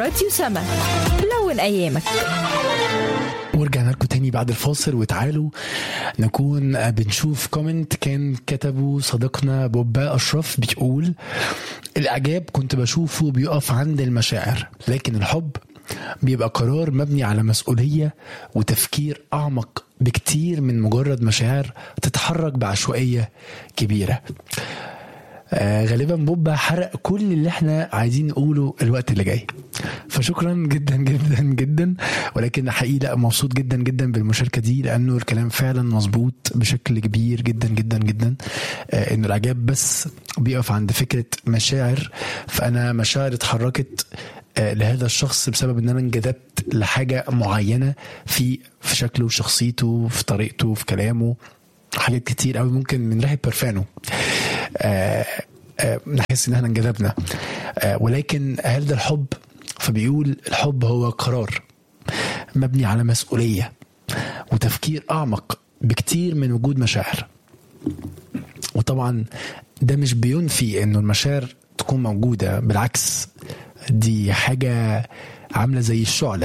راديو سما لون أيامك ورجعنا لكم تاني بعد الفاصل وتعالوا نكون بنشوف كومنت كان كتبه صديقنا بوبا أشرف بيقول الإعجاب كنت بشوفه بيقف عند المشاعر لكن الحب بيبقى قرار مبني على مسؤولية وتفكير أعمق بكتير من مجرد مشاعر تتحرك بعشوائية كبيرة آه غالبا بوبا حرق كل اللي احنا عايزين نقوله الوقت اللي جاي فشكرا جدا جدا جدا ولكن حقيقي لا مبسوط جدا جدا بالمشاركه دي لانه الكلام فعلا مظبوط بشكل كبير جدا جدا جدا آه انه الاعجاب بس بيقف عند فكره مشاعر فانا مشاعر اتحركت آه لهذا الشخص بسبب ان انا انجذبت لحاجه معينه في في شكله في شخصيته في طريقته في كلامه حاجات كتير قوي ممكن من ريحه برفانه آه آه نحس ان احنا انجذبنا آه ولكن هل ده الحب فبيقول الحب هو قرار مبني على مسؤوليه وتفكير اعمق بكتير من وجود مشاعر وطبعا ده مش بينفي انه المشاعر تكون موجوده بالعكس دي حاجه عامله زي الشعله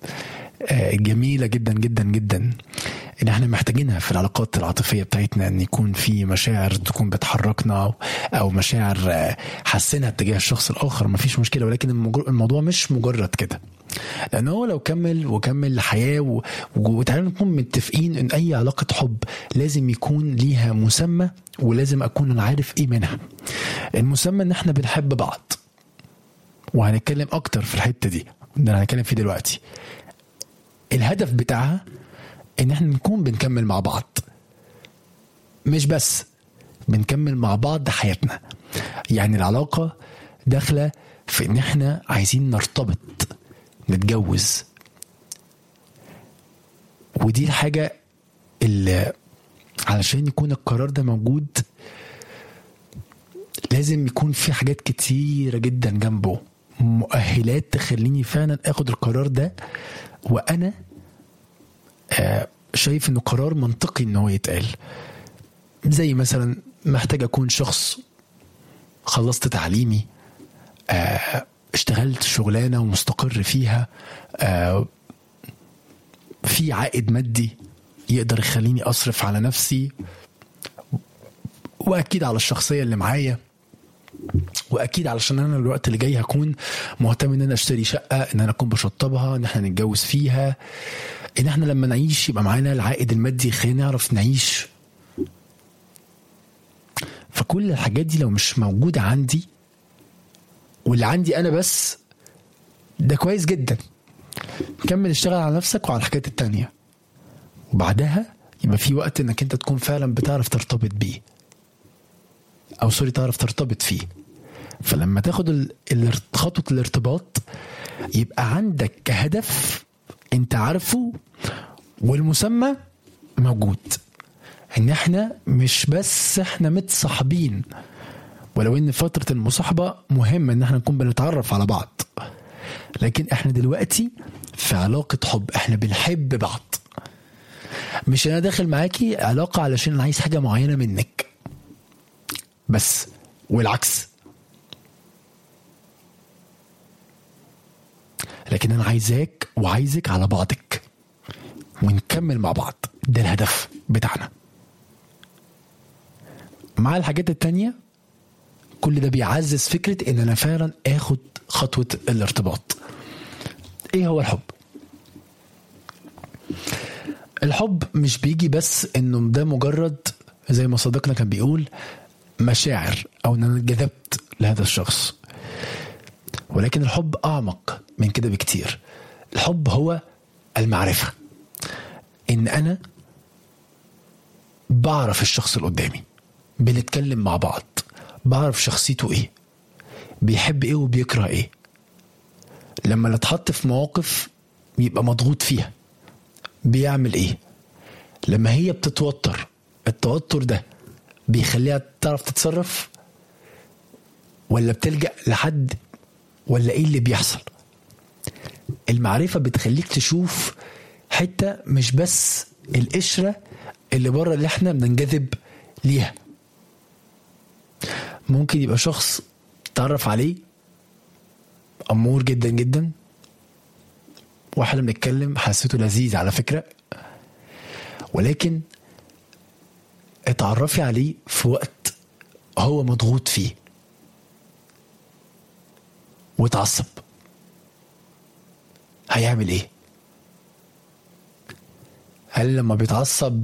جميله جدا جدا جدا ان احنا محتاجينها في العلاقات العاطفيه بتاعتنا ان يكون في مشاعر تكون بتحركنا او مشاعر حاسينها تجاه الشخص الاخر ما فيش مشكله ولكن الموضوع مش مجرد كده لان هو لو كمل وكمل الحياه وتعالوا نكون متفقين ان اي علاقه حب لازم يكون ليها مسمى ولازم اكون انا عارف ايه منها المسمى ان احنا بنحب بعض وهنتكلم اكتر في الحته دي ده هنتكلم فيه دلوقتي الهدف بتاعها ان احنا نكون بنكمل مع بعض مش بس بنكمل مع بعض حياتنا يعني العلاقة داخلة في ان احنا عايزين نرتبط نتجوز ودي الحاجة اللي علشان يكون القرار ده موجود لازم يكون في حاجات كتيرة جدا جنبه مؤهلات تخليني فعلا اخد القرار ده وانا آه شايف انه قرار منطقي ان هو يتقال زي مثلا محتاج اكون شخص خلصت تعليمي آه اشتغلت شغلانه ومستقر فيها آه في عائد مادي يقدر يخليني اصرف على نفسي واكيد على الشخصيه اللي معايا واكيد علشان انا الوقت اللي جاي هكون مهتم ان انا اشتري شقه ان انا اكون بشطبها ان احنا نتجوز فيها ان احنا لما نعيش يبقى معانا العائد المادي يخلينا نعرف نعيش فكل الحاجات دي لو مش موجودة عندي واللي عندي أنا بس ده كويس جدا كمل اشتغل على نفسك وعلى الحاجات التانية وبعدها يبقى في وقت انك انت تكون فعلا بتعرف ترتبط بيه او سوري تعرف ترتبط فيه فلما تاخد خطوة الارتباط يبقى عندك كهدف انت عارفه والمسمى موجود ان احنا مش بس احنا متصاحبين ولو ان فترة المصاحبة مهمة ان احنا نكون بنتعرف على بعض لكن احنا دلوقتي في علاقة حب احنا بنحب بعض مش انا داخل معاكي علاقة علشان انا عايز حاجة معينة منك بس والعكس لكن انا عايزاك وعايزك على بعضك ونكمل مع بعض ده الهدف بتاعنا مع الحاجات التانية كل ده بيعزز فكرة ان انا فعلا اخد خطوة الارتباط ايه هو الحب الحب مش بيجي بس انه ده مجرد زي ما صديقنا كان بيقول مشاعر او ان انا انجذبت لهذا الشخص ولكن الحب اعمق من كده بكتير الحب هو المعرفه ان انا بعرف الشخص اللي قدامي بنتكلم مع بعض بعرف شخصيته ايه بيحب ايه وبيكره ايه لما نتحط في مواقف يبقى مضغوط فيها بيعمل ايه لما هي بتتوتر التوتر ده بيخليها تعرف تتصرف ولا بتلجأ لحد ولا ايه اللي بيحصل المعرفة بتخليك تشوف حتة مش بس القشرة اللي بره اللي احنا بننجذب ليها ممكن يبقى شخص تعرف عليه أمور جدا جدا واحنا بنتكلم حسيته لذيذ على فكره ولكن اتعرفي عليه في وقت هو مضغوط فيه واتعصب هيعمل ايه هل لما بيتعصب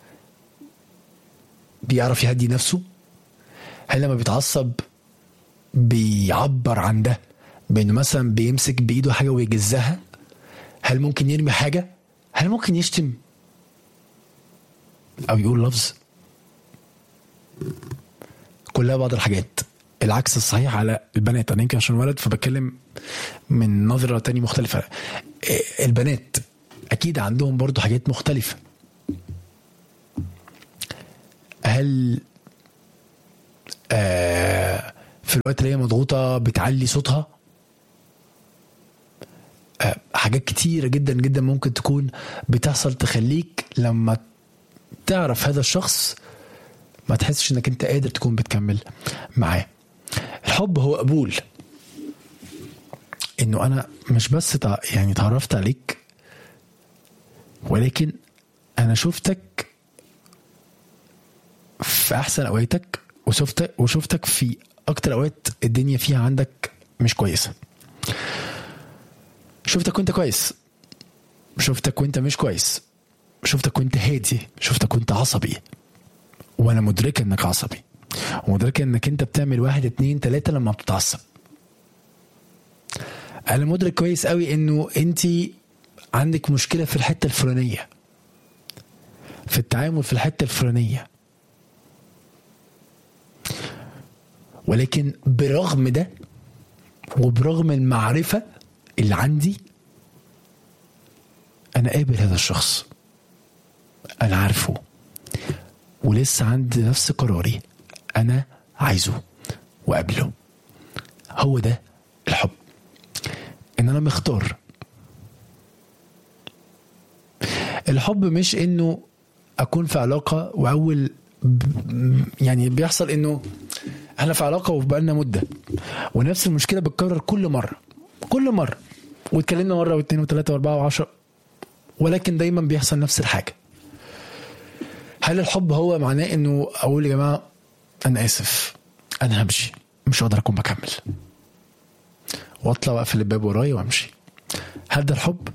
بيعرف يهدي نفسه هل لما بيتعصب بيعبر عن ده بانه مثلا بيمسك بايده حاجه ويجزها هل ممكن يرمي حاجه هل ممكن يشتم او يقول لفظ كلها بعض الحاجات العكس الصحيح على البنات انا يمكن عشان ولد فبتكلم من نظره تانية مختلفه البنات اكيد عندهم برضو حاجات مختلفه هل آه في الوقت اللي هي مضغوطه بتعلي صوتها آه حاجات كتيرة جدا جدا ممكن تكون بتحصل تخليك لما تعرف هذا الشخص ما تحسش انك انت قادر تكون بتكمل معاه الحب هو قبول انه انا مش بس تع... يعني تعرفت عليك ولكن انا شفتك في احسن اوقاتك وشفتك وشفتك في اكتر اوقات الدنيا فيها عندك مش كويسه شفتك وانت كويس شفتك وانت مش كويس شفتك وانت هادي شفتك وانت عصبي وانا مدركه انك عصبي ومدركه انك انت بتعمل واحد اتنين تلاته لما بتتعصب انا مدرك كويس قوي انه انت عندك مشكله في الحته الفلانيه في التعامل في الحته الفلانيه ولكن برغم ده وبرغم المعرفه اللي عندي انا قابل هذا الشخص انا عارفه ولسه عندي نفس قراري انا عايزه وقابله هو ده الحب ان انا مختار الحب مش انه اكون في علاقه واول يعني بيحصل انه احنا في علاقه وبقالنا مده ونفس المشكله بتكرر كل مره كل مره واتكلمنا مره واثنين وثلاثه واربعه وعشرة ولكن دايما بيحصل نفس الحاجه هل الحب هو معناه انه اقول يا جماعه انا اسف انا همشي مش هقدر اكون بكمل واطلع واقفل الباب ورايا وامشي هل ده الحب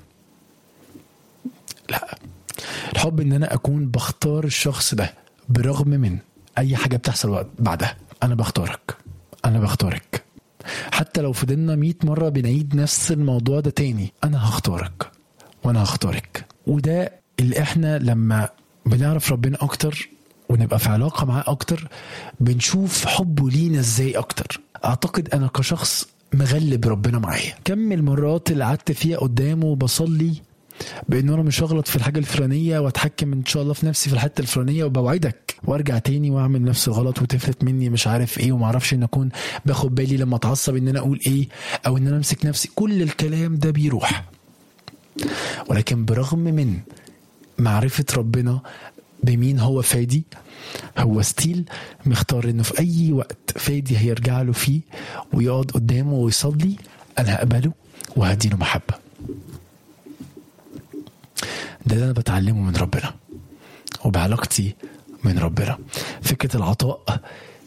لا الحب ان انا اكون بختار الشخص ده برغم من اي حاجه بتحصل بعدها انا بختارك انا بختارك حتى لو فضلنا 100 مره بنعيد نفس الموضوع ده تاني انا هختارك وانا هختارك وده اللي احنا لما بنعرف ربنا اكتر ونبقى في علاقه معاه اكتر بنشوف حبه لينا ازاي اكتر اعتقد انا كشخص مغلب ربنا معايا كم المرات اللي قعدت فيها قدامه بصلي بان انا مش هغلط في الحاجه الفلانيه واتحكم ان شاء الله في نفسي في الحته الفلانيه وبوعدك وارجع تاني واعمل نفس الغلط وتفلت مني مش عارف ايه وما اعرفش ان اكون باخد بالي لما اتعصب ان انا اقول ايه او ان انا امسك نفسي كل الكلام ده بيروح ولكن برغم من معرفه ربنا بمين هو فادي هو ستيل مختار انه في اي وقت فادي هيرجع له فيه ويقعد قدامه ويصلي انا هقبله وهديله محبه ده اللي انا بتعلمه من ربنا وبعلاقتي من ربنا فكره العطاء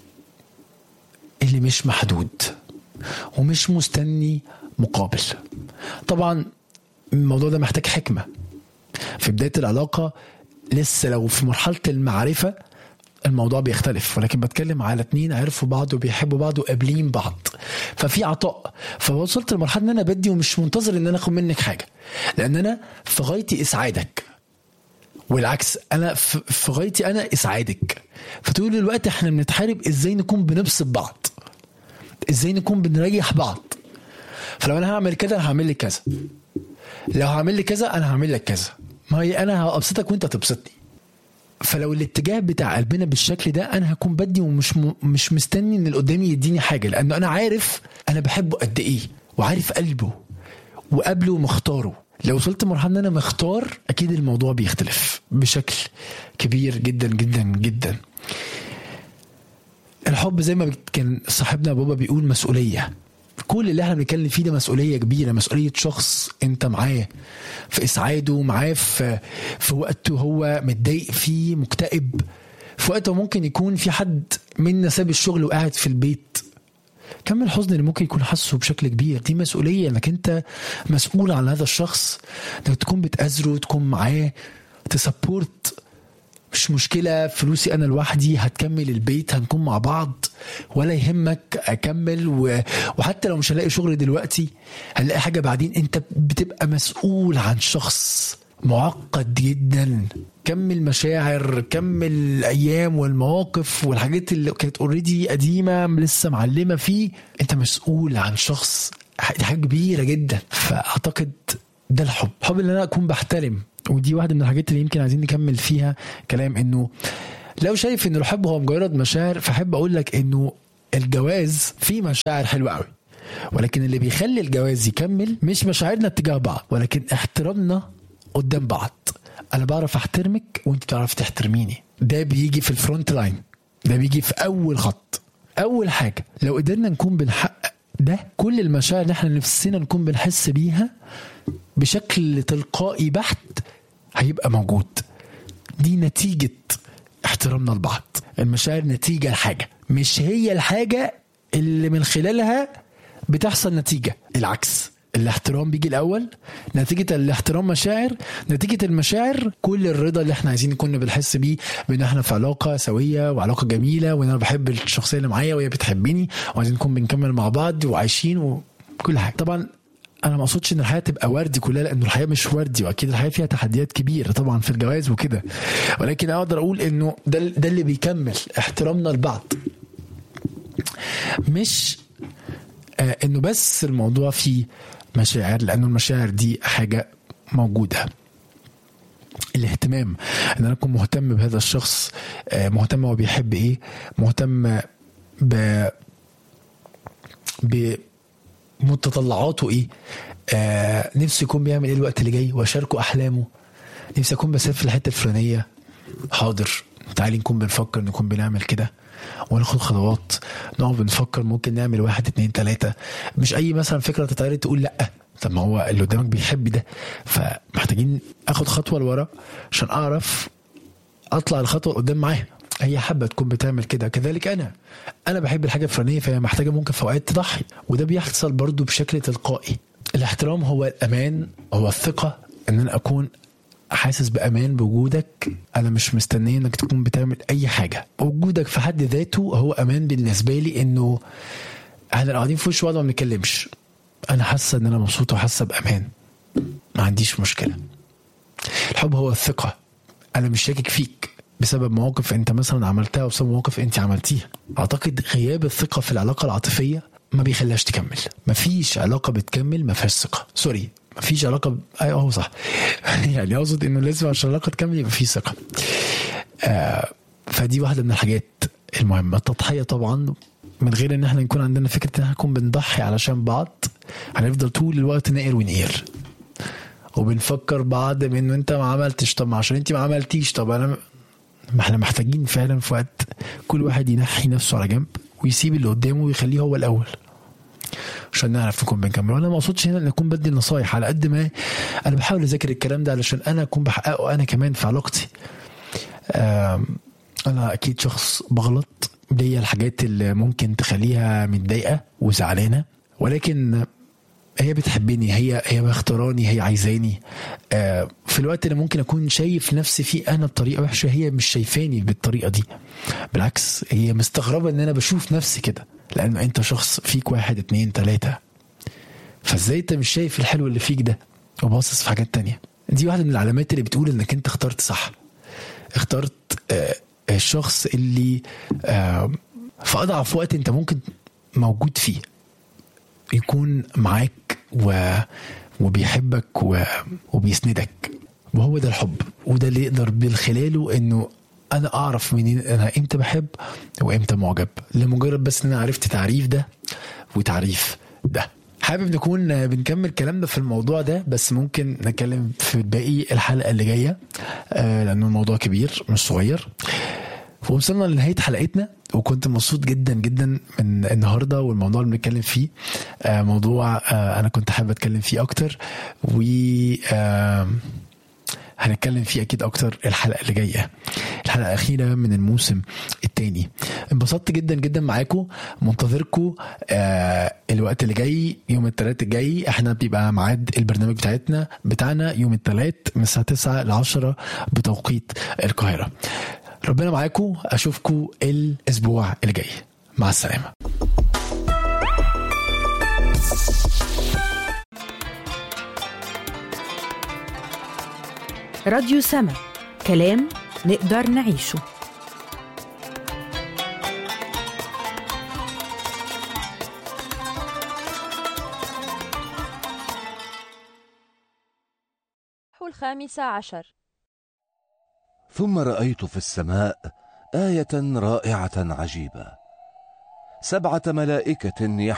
اللي مش محدود ومش مستني مقابل طبعا الموضوع ده محتاج حكمه في بدايه العلاقه لسه لو في مرحله المعرفه الموضوع بيختلف ولكن بتكلم على اتنين عرفوا بعض وبيحبوا بعض وقابلين بعض ففي عطاء فوصلت لمرحله ان انا بدي ومش منتظر ان انا اخد منك حاجه لان انا في غايتي اسعادك والعكس انا في غايتي انا اسعادك فطول الوقت احنا بنتحارب ازاي نكون بنبسط بعض ازاي نكون بنريح بعض فلو انا هعمل كده انا هعمل لك كذا لو هعمل لك كذا انا هعمل لك كذا ما هي انا هبسطك وانت تبسطني فلو الاتجاه بتاع قلبنا بالشكل ده انا هكون بدي ومش م... مش مستني ان اللي قدامي يديني حاجه لانه انا عارف انا بحبه قد ايه وعارف قلبه وقبله ومختاره لو وصلت لمرحله ان انا مختار اكيد الموضوع بيختلف بشكل كبير جدا جدا جدا الحب زي ما كان صاحبنا بابا بيقول مسؤوليه كل اللي احنا بنتكلم فيه ده مسؤوليه كبيره مسؤوليه شخص انت معاه في اسعاده معاه في في وقته هو متضايق فيه مكتئب في وقته ممكن يكون في حد منا ساب الشغل وقاعد في البيت كم الحزن اللي ممكن يكون حاسه بشكل كبير دي مسؤوليه انك انت مسؤول عن هذا الشخص انك تكون بتأزره تكون معاه تسبورت مش مشكلة فلوسي أنا لوحدي هتكمل البيت هنكون مع بعض ولا يهمك أكمل و... وحتى لو مش هلاقي شغل دلوقتي هنلاقي حاجة بعدين أنت بتبقى مسؤول عن شخص معقد جدا كم المشاعر كم الأيام والمواقف والحاجات اللي كانت اوريدي قديمة لسه معلمة فيه أنت مسؤول عن شخص دي حاجة كبيرة جدا فأعتقد ده الحب الحب اللي أنا أكون بحترم ودي واحده من الحاجات اللي يمكن عايزين نكمل فيها كلام انه لو شايف ان الحب هو مجرد مشاعر فاحب اقول لك انه الجواز فيه مشاعر حلوه قوي ولكن اللي بيخلي الجواز يكمل مش مشاعرنا اتجاه بعض ولكن احترامنا قدام بعض انا بعرف احترمك وانت بتعرف تحترميني ده بيجي في الفرونت لاين ده بيجي في اول خط اول حاجه لو قدرنا نكون بنحقق ده كل المشاعر اللي احنا نفسنا نكون بنحس بيها بشكل تلقائي بحت هيبقى موجود دي نتيجة احترامنا لبعض المشاعر نتيجة لحاجة مش هي الحاجة اللي من خلالها بتحصل نتيجة العكس الاحترام بيجي الاول نتيجه الاحترام مشاعر نتيجه المشاعر كل الرضا اللي احنا عايزين نكون بنحس بيه بان احنا في علاقه سويه وعلاقه جميله وان انا بحب الشخصيه اللي معايا وهي بتحبني وعايزين نكون بنكمل مع بعض وعايشين وكل حاجه طبعا انا ما اقصدش ان الحياه تبقى وردي كلها لانه الحياه مش وردي واكيد الحياه فيها تحديات كبيره طبعا في الجواز وكده ولكن اقدر اقول انه ده ده اللي بيكمل احترامنا لبعض مش آه انه بس الموضوع فيه مشاعر لانه المشاعر دي حاجه موجوده الاهتمام ان انا اكون مهتم بهذا الشخص آه مهتم هو بيحب ايه مهتم ب بمتطلعاته ايه آه نفسي يكون بيعمل ايه الوقت اللي جاي واشاركه احلامه نفسي اكون بسافر الحته الفلانيه حاضر تعالي نكون بنفكر نكون بنعمل كده وناخد خطوات نقعد بنفكر ممكن نعمل واحد اتنين تلاتة مش اي مثلا فكرة تتعرض تقول لا طب ما هو اللي قدامك بيحب ده فمحتاجين اخد خطوة لورا عشان اعرف اطلع الخطوة قدام معاها هي حابة تكون بتعمل كده كذلك انا انا بحب الحاجة الفلانية فهي محتاجة ممكن في اوقات تضحي وده بيحصل برضو بشكل تلقائي الاحترام هو الامان هو الثقة ان انا اكون حاسس بامان بوجودك انا مش مستني انك تكون بتعمل اي حاجه وجودك في حد ذاته هو امان بالنسبه لي انه احنا قاعدين في وش بعض ما بنتكلمش انا حاسه ان انا مبسوطه وحاسه بامان ما عنديش مشكله الحب هو الثقه انا مش شاكك فيك بسبب مواقف انت مثلا عملتها وبسبب مواقف انت عملتيها اعتقد غياب الثقه في العلاقه العاطفيه ما بيخليهاش تكمل مفيش علاقه بتكمل ما فيهاش ثقه سوري مفيش علاقه ب... ايوه هو صح يعني اقصد انه لازم عشان العلاقه تكمل يبقى في ثقه آه فدي واحده من الحاجات المهمه التضحيه طبعا من غير ان احنا نكون عندنا فكره ان احنا نكون بنضحي علشان بعض هنفضل طول الوقت نقر ونقير وبنفكر بعض بانه انت ما عملتش طب عشان انت ما عملتيش طب انا ما احنا محتاجين فعلا في وقت كل واحد ينحي نفسه على جنب ويسيب اللي قدامه ويخليه هو الاول عشان نعرف نكون بنكمل وانا ما اقصدش هنا ان اكون بدي النصايح على قد ما انا بحاول اذاكر الكلام ده علشان انا اكون بحققه انا كمان في علاقتي انا اكيد شخص بغلط ليا الحاجات اللي ممكن تخليها متضايقه وزعلانه ولكن هي بتحبني هي هي مختاراني هي عايزاني في الوقت اللي ممكن اكون شايف نفسي فيه انا بطريقه وحشه هي مش شايفاني بالطريقه دي بالعكس هي مستغربه ان انا بشوف نفسي كده لانه انت شخص فيك واحد اتنين تلاتة فازاي انت مش شايف الحلو اللي فيك ده وباصص في حاجات تانية دي واحدة من العلامات اللي بتقول انك انت اخترت صح اخترت آه الشخص اللي آه في اضعف وقت انت ممكن موجود فيه يكون معاك و وبيحبك و... وبيسندك وهو ده الحب وده اللي يقدر من خلاله انه انا اعرف منين انا امتى بحب وامتى معجب لمجرد بس ان انا عرفت تعريف ده وتعريف ده حابب نكون بنكمل كلامنا في الموضوع ده بس ممكن نتكلم في باقي الحلقه اللي جايه آه لانه الموضوع كبير مش صغير وصلنا لنهاية حلقتنا وكنت مبسوط جدا جدا من النهاردة والموضوع اللي بنتكلم فيه آه، موضوع آه، أنا كنت حابب أتكلم فيه أكتر و آه، هنتكلم فيه اكيد اكتر الحلقه اللي جايه الحلقه الاخيره من الموسم الثاني انبسطت جدا جدا معاكم منتظركم آه الوقت اللي جاي يوم الثلاث الجاي احنا بيبقى ميعاد البرنامج بتاعتنا بتاعنا يوم الثلاث من الساعه 9 ل 10 بتوقيت القاهره ربنا معاكم اشوفكم الاسبوع اللي جاي مع السلامه راديو سما كلام نقدر نعيشه الخامسة عشر ثم رأيت في السماء آية رائعة عجيبة سبعة ملائكة